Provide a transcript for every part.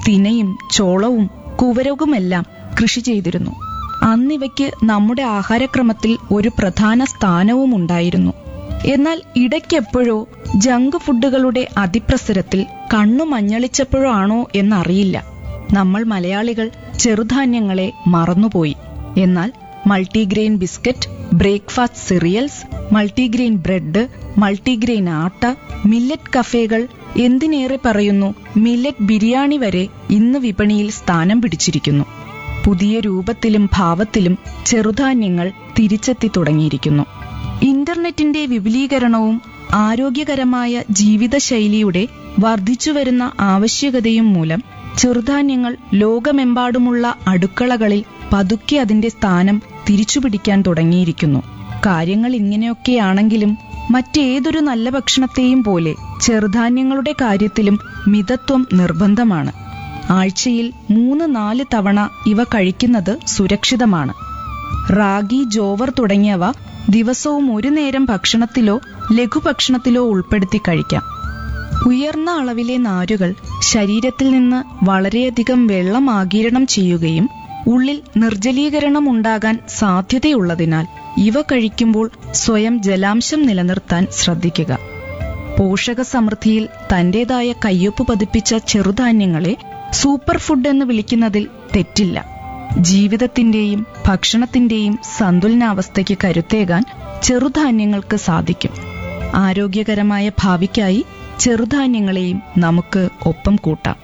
തിനയും ചോളവും കുവരകുമെല്ലാം കൃഷി ചെയ്തിരുന്നു അന്നിവയ്ക്ക് നമ്മുടെ ആഹാരക്രമത്തിൽ ഒരു പ്രധാന സ്ഥാനവും ഉണ്ടായിരുന്നു എന്നാൽ ഇടയ്ക്കെപ്പോഴോ ജങ്ക് ഫുഡുകളുടെ അതിപ്രസരത്തിൽ കണ്ണു മഞ്ഞളിച്ചപ്പോഴോ ആണോ എന്നറിയില്ല നമ്മൾ മലയാളികൾ ചെറുധാന്യങ്ങളെ മറന്നുപോയി എന്നാൽ multigrain biscuit breakfast cereals multigrain bread multigrain atta millet കഫേകൾ എന്തിനേറെ പറയുന്നു മില്ലറ്റ് ബിരിയാണി വരെ ഇന്ന് വിപണിയിൽ സ്ഥാനം പിടിച്ചിരിക്കുന്നു പുതിയ രൂപത്തിലും ഭാവത്തിലും ചെറുധാന്യങ്ങൾ തിരിച്ചെത്തി തുടങ്ങിയിരിക്കുന്നു ഇന്റർനെറ്റിന്റെ വിപുലീകരണവും ആരോഗ്യകരമായ ജീവിതശൈലിയുടെ വർദ്ധിച്ചുവരുന്ന ആവശ്യകതയും മൂലം ചെറുധാന്യങ്ങൾ ലോകമെമ്പാടുമുള്ള അടുക്കളകളിൽ പതുക്കെ അതിന്റെ സ്ഥാനം തിരിച്ചുപിടിക്കാൻ തുടങ്ങിയിരിക്കുന്നു കാര്യങ്ങൾ ഇങ്ങനെയൊക്കെയാണെങ്കിലും മറ്റേതൊരു നല്ല ഭക്ഷണത്തെയും പോലെ ചെറുധാന്യങ്ങളുടെ കാര്യത്തിലും മിതത്വം നിർബന്ധമാണ് ആഴ്ചയിൽ മൂന്ന് നാല് തവണ ഇവ കഴിക്കുന്നത് സുരക്ഷിതമാണ് റാഗി ജോവർ തുടങ്ങിയവ ദിവസവും ഒരു നേരം ഭക്ഷണത്തിലോ ലഘുഭക്ഷണത്തിലോ ഉൾപ്പെടുത്തി കഴിക്കാം ഉയർന്ന അളവിലെ നാരുകൾ ശരീരത്തിൽ നിന്ന് വളരെയധികം വെള്ളം ആഗിരണം ചെയ്യുകയും ഉള്ളിൽ നിർജ്ജലീകരണം ഉണ്ടാകാൻ സാധ്യതയുള്ളതിനാൽ ഇവ കഴിക്കുമ്പോൾ സ്വയം ജലാംശം നിലനിർത്താൻ ശ്രദ്ധിക്കുക പോഷക സമൃദ്ധിയിൽ തന്റേതായ കയ്യൊപ്പ് പതിപ്പിച്ച ചെറുധാന്യങ്ങളെ സൂപ്പർ ഫുഡ് എന്ന് വിളിക്കുന്നതിൽ തെറ്റില്ല ജീവിതത്തിന്റെയും ഭക്ഷണത്തിന്റെയും സന്തുലനാവസ്ഥയ്ക്ക് കരുത്തേകാൻ ചെറുധാന്യങ്ങൾക്ക് സാധിക്കും ആരോഗ്യകരമായ ഭാവിക്കായി ചെറുധാന്യങ്ങളെയും നമുക്ക് ഒപ്പം കൂട്ടാം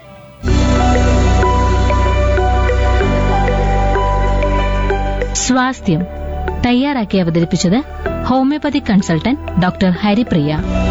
സ്വാസ്ഥ്യം തയ്യാറാക്കി അവതരിപ്പിച്ചത് ഹോമിയോപ്പതി കൺസൾട്ടന്റ് ഡോക്ടർ ഹരിപ്രിയ